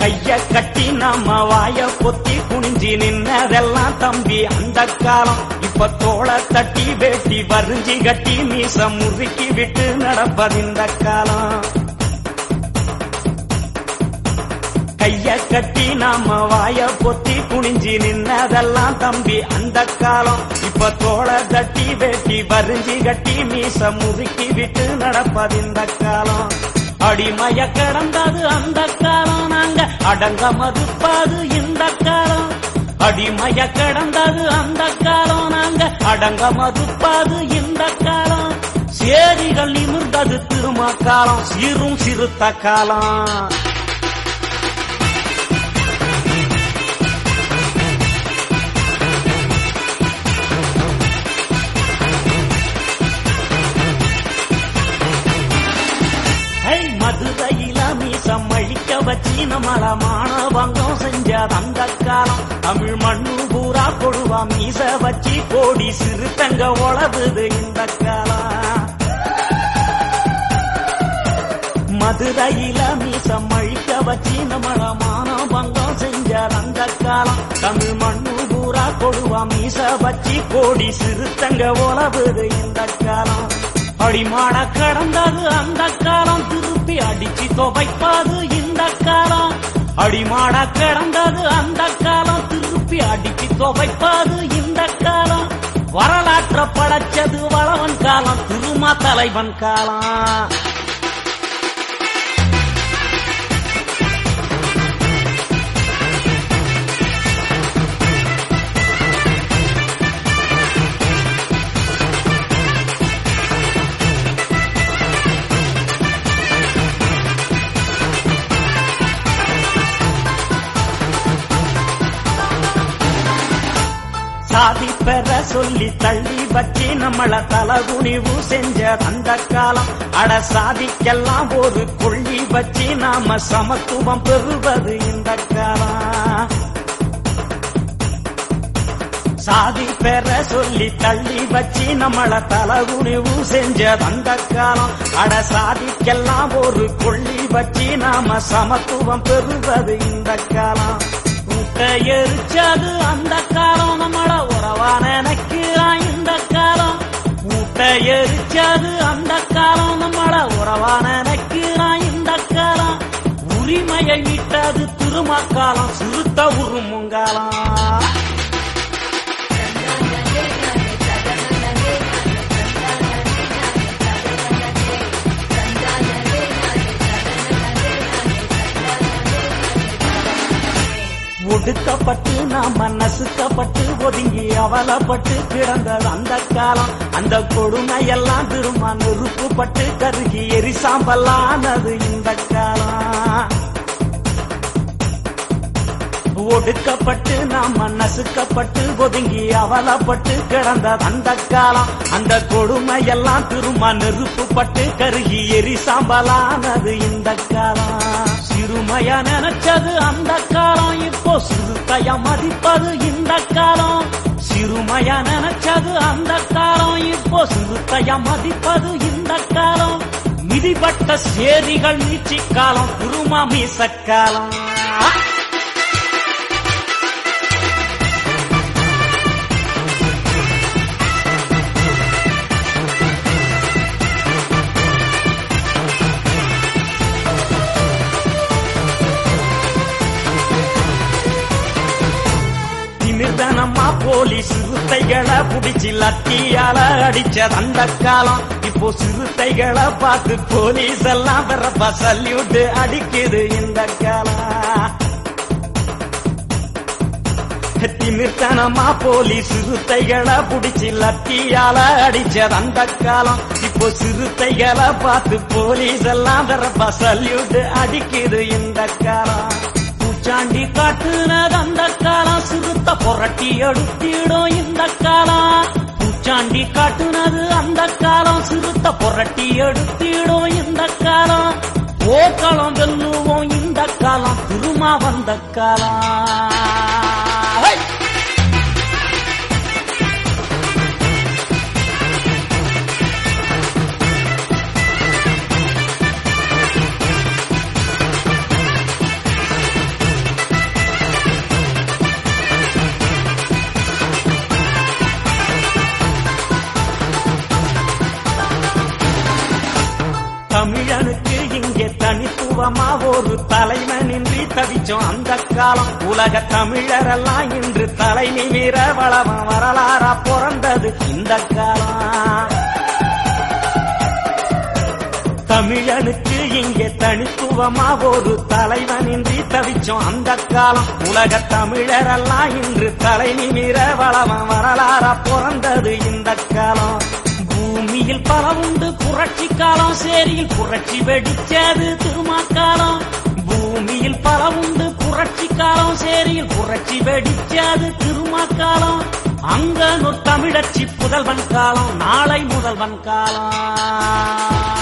கைய கட்டி நம்ம வாய பொத்தி குனிஞ்சி நின்னதெல்லாம் தம்பி அந்த காலம் இப்ப தோள தட்டி வேட்டி வரிஞ்சி கட்டி மீச முறுக்கி விட்டு நடப்பதிந்த காலம் கைய கட்டி நாம வாய பொத்தி குனிஞ்சி நின்னதெல்லாம் தம்பி அந்த காலம் இப்ப தோள தட்டி வேட்டி வரிஞ்சி கட்டி மீச முறுக்கி விட்டு நடப்பதிந்த காலம் அடிமைய கிடந்தது அந்த காலம் நாங்க அடங்க மதுப்பது இந்த காலம் அடிமைய கிடந்தது அந்த காலம் நாங்க அடங்க மதுப்பது இந்த காலம் சேரிகள் நிமிர்ந்தது திரும காலம் சீரும் சிறுத்த காலம் ஹை, மதுரையில மீசம் அழிக்க வச்சு நம்மள மானவங்கம் செஞ்ச அந்த காலம் தமிழ் மண்ணு பூரா கொடுவா மீச வச்சு கோடி சிறுத்தங்க உழவுது இந்த காலம் மதுரையில மீசம் அழிக்க வச்சு நம்மள மானவங்கம் செஞ்ச அந்த காலம் தமிழ் மண்ணு பூரா கொடுவா மீச வச்சு கோடி சிறுத்தங்க உழவுது இந்த காலம் அடிமாட கடந்தது அந்த காலம் திருப்பி அடிச்சு துவைப்பது இந்த காலம் அடிமாட கடந்தது அந்த காலம் திருப்பி அடிச்சு துவைப்பது இந்த காலம் வரலாற்ற படைச்சது வளவன் காலம் திருமா தலைவன் காலம் சாதி பெற சொல்லி தள்ளி வச்சு நம்மள தலகுனிவு செஞ்ச அந்த காலம் அட சாதிக்கெல்லாம் ஒரு கொள்ளி வச்சு நாம சமத்துவம் பெறுவது இந்த காலம் சாதி பெற சொல்லி தள்ளி வச்சு நம்மள தலகுனிவு செஞ்ச அந்த காலம் அட சாதிக்கெல்லாம் ஒரு கொள்ளி வச்சு நாம சமத்துவம் பெறுவது இந்த காலம் கூட்ட எரிச்சது அந்த காலம் நம்மள உறவா நினைக்கிறான் இந்த காலம் கூட்ட எரிச்சது அந்த காலம் நம்மள உறவா நினைக்கிறான் இந்த காலம் உரிமையை விட்டது திருமக்காலம் சிறுத்த உருமுங்காலம் ஒடுக்கப்பட்டு நாம நசுக்கப்பட்டு ஒதுங்கி அவலப்பட்டு கிடந்தது அந்த காலம் அந்த கொடுமையெல்லாம் திரும்ப நெருப்புப்பட்டு கருகி எரிசாம்பலானது இந்த காலம் ஒடுக்கப்பட்டு நாம நசுக்கப்பட்டு ஒதுங்கி அவலப்பட்டு கிடந்தது அந்த காலம் அந்த கொடுமையெல்லாம் திரும்ப நெருப்புப்பட்டு கருகி எரிசாம்பலானது இந்த காலம் சிறுமைய நினைச்சது அந்த காலம் இப்போ சிறுத்தைய மதிப்பது இந்த காலம் சிறுமைய நினைச்சது அந்த காலம் இப்போ சிறுத்தைய மதிப்பது இந்த காலம் மிதிப்பட்ட சேரிகள் நீச்சி காலம் குருமா மீசக்காலம் நிர்தனமா போலீஸ் சிறுத்தைகளை புடிச்சு லத்தியால அடிச்சது அந்த காலம் இப்போ சிறுத்தைகளை பார்த்து போலீஸ் எல்லாம் வரப்ப சல்யூட் அடிக்குது இந்த காலம் திமிர்த்தனமா போலீஸ் சிறுத்தைகளை புடிச்சு லத்தியால அடிச்சது அந்த காலம் இப்போ சிறுத்தைகளை பார்த்து போலீஸ் எல்லாம் வரப்ப சல்யூட் அடிக்குது இந்த காலம் பூச்சாண்டி காட்டுனது அந்த காலம் சிறுத்த புரட்டி எடுத்திடும் இந்த காலம் பூச்சாண்டி காட்டுனது அந்த காலம் சிறுத்த புரட்டி எடுத்திடும் இந்த காலம் போக்களம் வெல்லுவோம் இந்த காலம் திருமா வந்த காலம் ஹை! தலைவனின்றி தவிச்சோம் அந்த காலம் உலக தமிழரெல்லாம் இன்று தலை நிமிர வளவம் வரலாறா பிறந்தது இந்த காலம் தமிழனுக்கு இங்கே தனித்துவமா ஒரு தலைவனின்றி தவிச்சோம் அந்த காலம் உலக தமிழரெல்லாம் இன்று தலை நிமிர வளவம் வரலாறா பிறந்தது இந்த காலம் பூமியில் பல உண்டு புரட்சி காலம் சேரியில் புரட்சி வெடிச்சது திருமாக்காலம் பூமியில் பல உண்டு புரட்சி காலம் சேரியில் புரட்சி வெடிச்சது திருமாக்காலம் அங்க தமிழச்சி புதல்வன் காலம் நாளை முதல்வன் காலம்